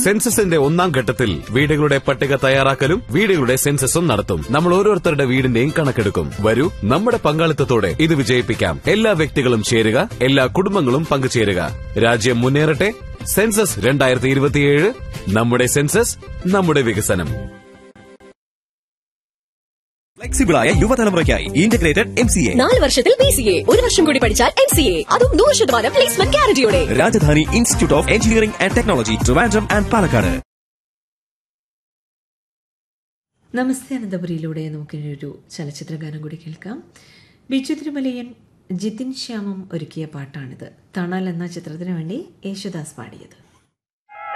സെൻസസിന്റെ ഒന്നാം ഘട്ടത്തിൽ വീടുകളുടെ പട്ടിക തയ്യാറാക്കലും വീടുകളുടെ സെൻസസും നടത്തും നമ്മൾ ഓരോരുത്തരുടെ വീടിന്റെയും കണക്കെടുക്കും വരൂ നമ്മുടെ പങ്കാളിത്തത്തോടെ ഇത് വിജയിപ്പിക്കാം എല്ലാ വ്യക്തികളും ചേരുക എല്ലാ കുടുംബങ്ങളും പങ്കുചേരുക രാജ്യം മുന്നേറട്ടെ സെൻസസ് രണ്ടായിരത്തി ഇരുപത്തിയേഴ് നമ്മുടെ സെൻസസ് നമ്മുടെ വികസനം ഫ്ലെക്സിബിളായ യുവതലമുറയ്ക്കായി ഇന്റഗ്രേറ്റഡ് എം സി എ നാല് വർഷത്തിൽ ബി സി എ ഒരു വർഷം കൂടി പഠിച്ചാൽ എം സി എ അതും നൂറ് ശതമാനം പ്ലേസ്മെന്റ് ഗ്യാരണ്ടിയോടെ Rajadhani institute of engineering and technology Trivandrum and Palakkad നമസ്തേ അനന്തപുരിയിലൂടെ നമുക്കിനി ഒരു ചലച്ചിത്ര ഗാനം കൂടി കേൾക്കാം ബിജു തിരുമലയൻ ജിതിൻ ശ്യാമം ഒരുക്കിയ പാട്ടാണിത് തണൽ എന്ന ചിത്രത്തിന് വേണ്ടി യേശുദാസ് പാടിയത്